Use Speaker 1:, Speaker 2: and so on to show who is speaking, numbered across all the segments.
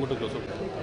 Speaker 1: photo close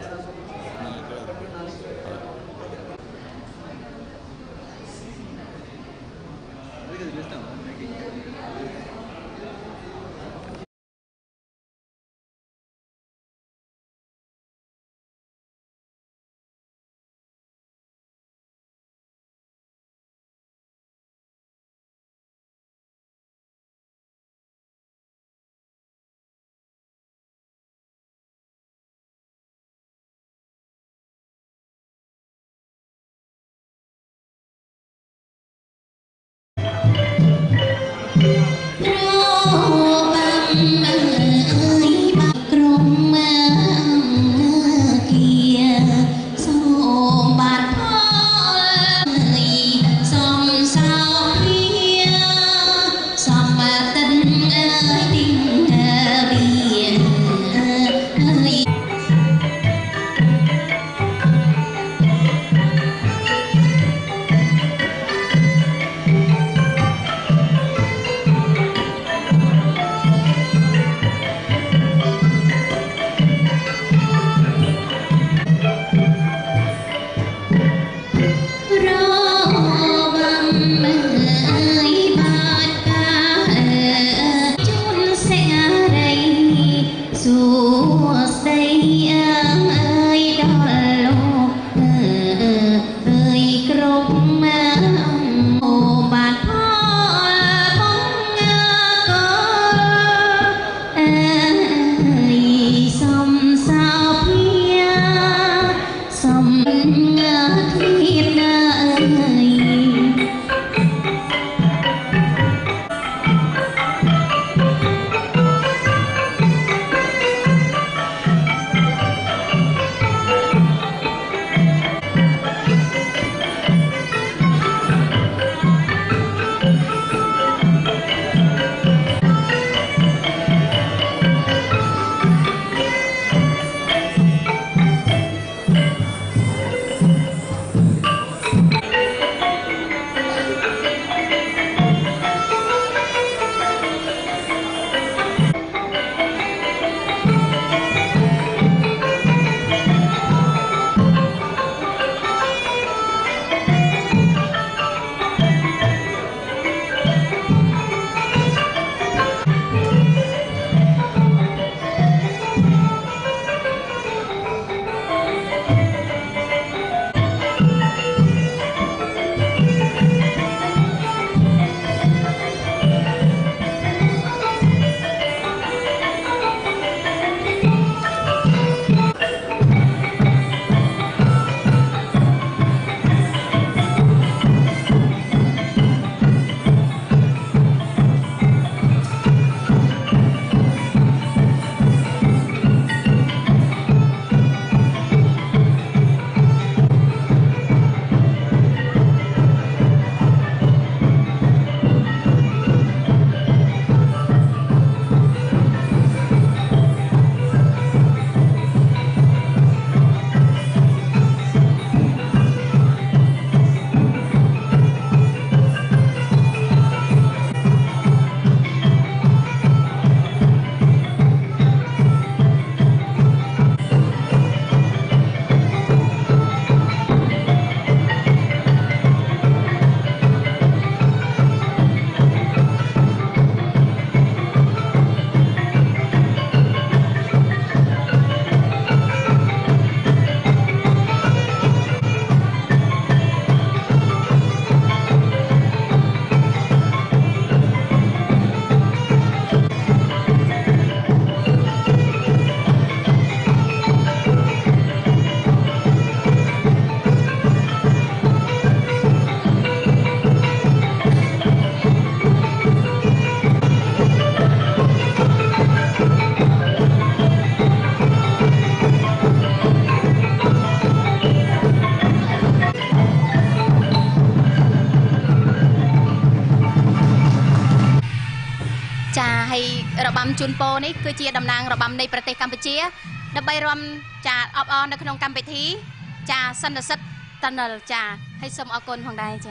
Speaker 2: ចាហើយរបាំជូនពរនេះគឺជាតំណាងរបាំនៃប្រទេសកម្ពុជាដើម្បីរំចាអបអរនៅក្នុងកម្មវិធី ចាសន្និសិទតនិលចាហើយសូមអរគុណផងដែរចា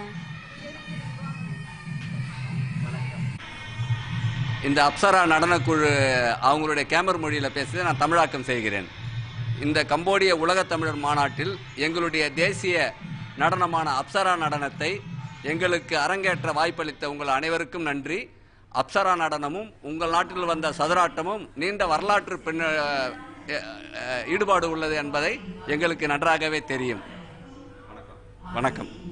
Speaker 3: இந்த அப்சரா நடனக்குழு அவங்களுடைய gamer மொழியில் பேசுகிறேன் நான் தமிழாக்கம் செய்கிறேன்
Speaker 1: இந்த கம்போடிய உலகத் தமிழர் மாநாட்டில் எங்களுடைய தேசிய நடனமான அப்சரா நடனத்தை எங்களுக்கு அரங்கேற்ற வாய்ப்பளித்த உங்கள் அனைவருக்கும் நன்றி அப்சரா நடனமும் உங்கள் நாட்டில் வந்த சதுராட்டமும் நீண்ட வரலாற்று பின்ன அஹ், அஹ், ஈடுபாடு உள்ளது என்பதை எங்களுக்கு நன்றாகவே தெரியும் வணக்கம்